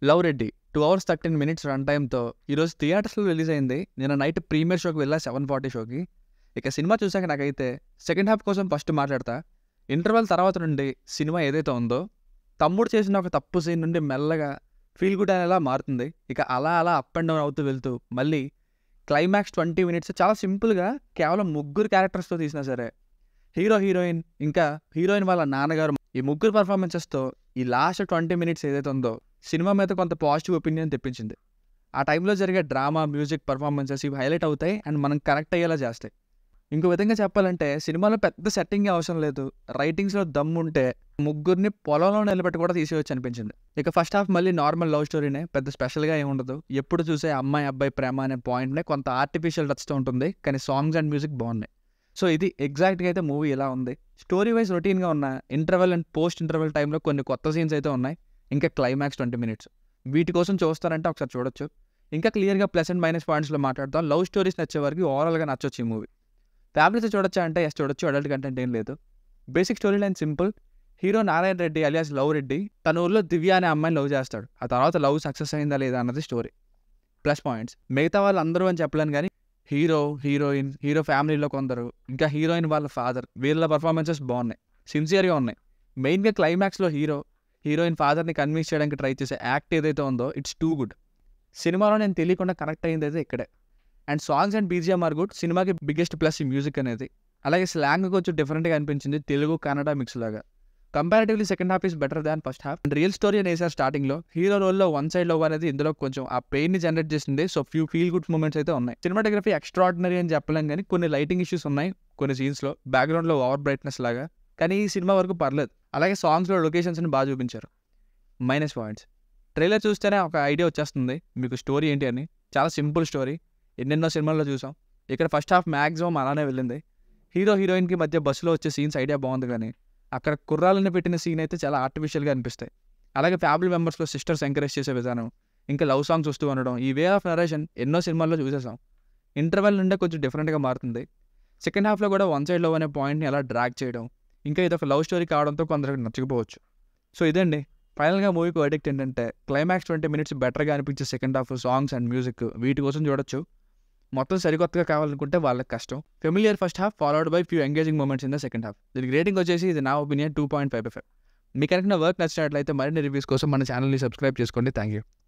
love Reddy two hours thirteen minutes run టైంతో ఈరోజు థియేటర్స్లో రిలీజ్ అయింది నేను నైట్ ప్రీమియర్ షోకి వెళ్ళా సెవెన్ ఫార్టీ షోకి ఇక సినిమా చూసాక నాకైతే సెకండ్ హాఫ్ కోసం ఫస్ట్ మాట్లాడతా ఇంటర్వెల్ తర్వాత నుండి సినిమా ఏదైతే ఉందో తమ్ముడు చేసిన ఒక తప్పు సీన్ నుండి మెల్లగా ఫీల్ గుడ్ అనేలా మారుతుంది ఇక అలా అలా అప్ అండ్ డౌన్ అవుతూ వెళ్తూ మళ్ళీ క్లైమాక్స్ ట్వంటీ మినిట్స్ చాలా సింపుల్గా కేవలం ముగ్గురు క్యారెక్టర్స్తో తీసినా సరే హీరో హీరోయిన్ ఇంకా హీరోయిన్ వాళ్ళ నాన్నగారు ఈ ముగ్గురు పర్ఫార్మెన్సెస్తో ఈ లాస్ట్ ట్వంటీ మినిట్స్ ఏదైతే ఉందో సినిమా మీద కొంత పాజిటివ్ ఒపీనియన్ తెప్పించింది ఆ టైంలో జరిగే డ్రామా మ్యూజిక్ పర్ఫార్మెన్సెస్ ఇవి హైలైట్ అవుతాయి అండ్ మనం కనెక్ట్ అయ్యేలా చేస్తాయి ఇంకో విధంగా చెప్పాలంటే సినిమాలో పెద్ద సెట్టింగ్ అవసరం లేదు రైటింగ్స్లో దమ్ము ఉంటే ముగ్గురిని పొలంలో నిలబెట్టి కూడా తీసేయచ్చు అనిపించింది ఇక ఫస్ట్ హాఫ్ మళ్ళీ నార్మల్ లవ్ స్టోరీనే పెద్ద స్పెషల్గా ఏమి ఉండదు ఎప్పుడు చూసే అమ్మాయి అబ్బాయి ప్రేమ అనే పాయింట్నే కొంత ఆర్టిఫిషియల్ టచ్తో ఉంటుంది కానీ సాంగ్స్ అండ్ మ్యూజిక్ బాగున్నాయి సో ఇది ఎగ్జాక్ట్గా అయితే మూవీ ఎలా ఉంది స్టోరీ వైజ్ రొటీన్గా ఉన్న ఇంటర్వెల్ అండ్ పోస్ట్ ఇంటర్వెల్ టైంలో కొన్ని కొత్త సీన్స్ అయితే ఉన్నాయి ఇంకా క్లైమాక్స్ ట్వంటీ మినిట్స్ వీటి కోసం చూస్తారంటే ఒకసారి చూడొచ్చు ఇంకా క్లియర్గా ప్లస్ అండ్ మైనస్ పాయింట్స్లో మాట్లాడతాం లవ్ స్టోరీస్ నచ్చే వరకు ఓవరాల్గా నచ్చొచ్చు ఈ మూవీ ఫ్యామిలీతో చూడొచ్చా అంటే ఎస్ చూడొచ్చు అడల్ట్ కంటెంట్ ఏం లేదు basic story line simple hero Narayana Reddy alias Love Reddy తన ఊర్లో దివ్య అనే అమ్మాయిని లవ్ చేస్తాడు ఆ తర్వాత లవ్ సక్సెస్ అయిందా లేదా అన్నది స్టోరీ ప్లస్ పాయింట్స్ మిగతా వాళ్ళు అందరూ అని చెప్పలేను కానీ హీరో హీరోయిన్ హీరో ఫ్యామిలీలో కొందరు ఇంకా హీరోయిన్ వాళ్ళ ఫాదర్ వీళ్ళ పర్ఫార్మెన్సెస్ బాగున్నాయి సిన్సియర్గా ఉన్నాయి మెయిన్గా క్లైమాక్స్లో హీరో హీరోయిన్ ఫాదర్ని కన్విన్స్ చేయడానికి ట్రై చేసే యాక్ట్ ఏదైతే ఉందో ఇట్స్ టూ గుడ్ సినిమాలో నేను తెలియకుండా కనెక్ట్ అయింది అయితే ఇక్కడే and songs and BGM are good సినిమాకి బిగ్గెస్ట్ ప్లస్ ఈ మ్యూజిక్ అనేది అలాగే స్లాంగ్ కొంచెం డిఫరెంట్గా అనిపించింది తెలుగు కన్నడ మిక్స్ లాగా comparatively second half is better than first half and real story అని వేసారు స్టార్టింగ్లో హీరో రోల్లో వన్ సైడ్ లవ్ అనేది ఇందులో కొంచెం ఆ పెయిన్ని జనరేట్ చేసింది so few feel good moments అయితే ఉన్నాయి సినిమాటోగ్రఫీ ఎక్స్ట్రాడినరీ అని చెప్పలేం కానీ కొన్ని లైటింగ్ ఇష్యూస్ ఉన్నాయి కొన్ని సీన్స్లో బ్యాక్గ్రౌండ్లో ఓవర్ బ్రైట్నెస్ లాగా కానీ ఈ సినిమా వరకు పర్లేదు అలాగే సాంగ్స్లో లొకేషన్స్ని బాగా చూపించారు మైనస్ పాయింట్స్ ట్రైలర్ చూస్తేనే ఒక ఐడియా వచ్చేస్తుంది మీకు స్టోరీ ఏంటి అని చాలా సింపుల్ స్టోరీ ఎన్నెన్నో సినిమాల్లో చూసాం ఇక్కడ ఫస్ట్ హాఫ్ మ్యాక్సిమం అలానే వెళ్ళింది హీరో హీరోయిన్కి మధ్య బస్సులో వచ్చే సీన్స్ ఐడియా బాగుంది కానీ అక్కడ కుర్రాలను పెట్టిన సీన్ అయితే చాలా ఆర్టిఫిషియల్గా అనిపిస్తాయి అలాగే ఫ్యామిలీ మెంబర్స్లో సిస్టర్స్ ఎంకరేజ్ చేసే విధానం ఇంకా లవ్ సాంగ్స్ వస్తూ ఉండడం ఈ వే ఆఫ్ నరేషన్ ఎన్నో సినిమాల్లో చూసేసాం ఇంటర్వెల్ నుండే కొంచెం డిఫరెంట్గా మారుతుంది సెకండ్ హాఫ్లో కూడా వన్ సైడ్ లవ్ అనే పాయింట్ని ఎలా డ్రాగ్ చేయడం ఇంకా ఇది ఒక లవ్ స్టోరీ కావడంతో కొందరికి నచ్చకపోవచ్చు సో ఇదండి ఫైనల్గా మూవీకి వర్డిక్ట్ ఏంటంటే క్లైమాక్స్ ట్వంటీ మినిట్స్ బెటర్గా అనిపించే second half songs and music వీటి కోసం చూడొచ్చు మొత్తం సరికొత్తగా కావాలనుకుంటే వాళ్ళకి కష్టం familiar first half followed by few engaging moments in the second half దీనికి రేటింగ్ వచ్చేసి ఇది నా opinion two point five five మీకు కనుక వర్క్ నచ్చినట్లయితే మరిన్ని రివ్యూస్ కోసం మన ఛానల్ని సబ్స్క్రైబ్ చేసుకోండి థ్యాంక్ యూ